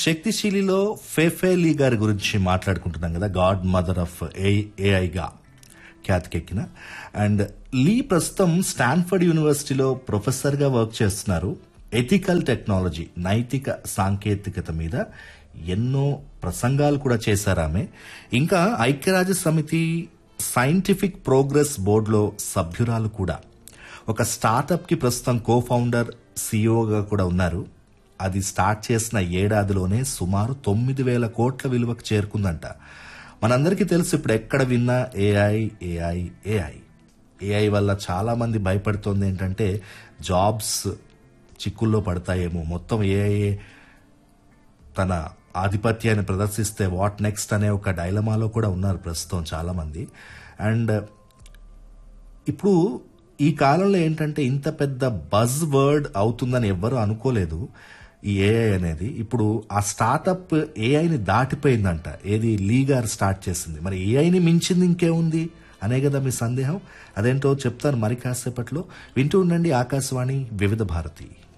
శక్తిశీలిలో ఫెఫేలీ గారి గురించి మాట్లాడుకుంటున్నాం కదా గాడ్ మదర్ ఆఫ్ ఏఐగా ఖ్యాతికెక్కిన అండ్ లీ ప్రస్తుతం స్టాన్ఫర్డ్ యూనివర్సిటీలో ప్రొఫెసర్గా వర్క్ చేస్తున్నారు ఎథికల్ టెక్నాలజీ నైతిక సాంకేతికత మీద ఎన్నో ప్రసంగాలు కూడా చేశారు ఆమె ఇంకా ఐక్యరాజ్య సమితి సైంటిఫిక్ ప్రోగ్రెస్ బోర్డులో సభ్యురాలు కూడా ఒక స్టార్టప్ కి ప్రస్తుతం కో ఫౌండర్ సిఇఓగా కూడా ఉన్నారు అది స్టార్ట్ చేసిన ఏడాదిలోనే సుమారు తొమ్మిది వేల కోట్ల విలువకు చేరుకుందంట మనందరికీ తెలుసు ఇప్పుడు ఎక్కడ విన్నా ఏఐ ఏఐ ఏఐ ఏఐ వల్ల చాలా మంది భయపడుతోంది ఏంటంటే జాబ్స్ చిక్కుల్లో పడతాయేమో మొత్తం ఏఐ తన ఆధిపత్యాన్ని ప్రదర్శిస్తే వాట్ నెక్స్ట్ అనే ఒక డైలమాలో కూడా ఉన్నారు ప్రస్తుతం చాలా మంది అండ్ ఇప్పుడు ఈ కాలంలో ఏంటంటే ఇంత పెద్ద బజ్ వర్డ్ అవుతుందని ఎవ్వరూ అనుకోలేదు ఈ ఏఐ అనేది ఇప్పుడు ఆ స్టార్టప్ ఏఐని దాటిపోయిందంట ఏది లీ గారు స్టార్ట్ చేసింది మరి ఏఐని మించింది ఇంకేముంది అనే కదా మీ సందేహం అదేంటో చెప్తాను మరి కాసేపట్లో వింటూ ఉండండి ఆకాశవాణి వివిధ భారతి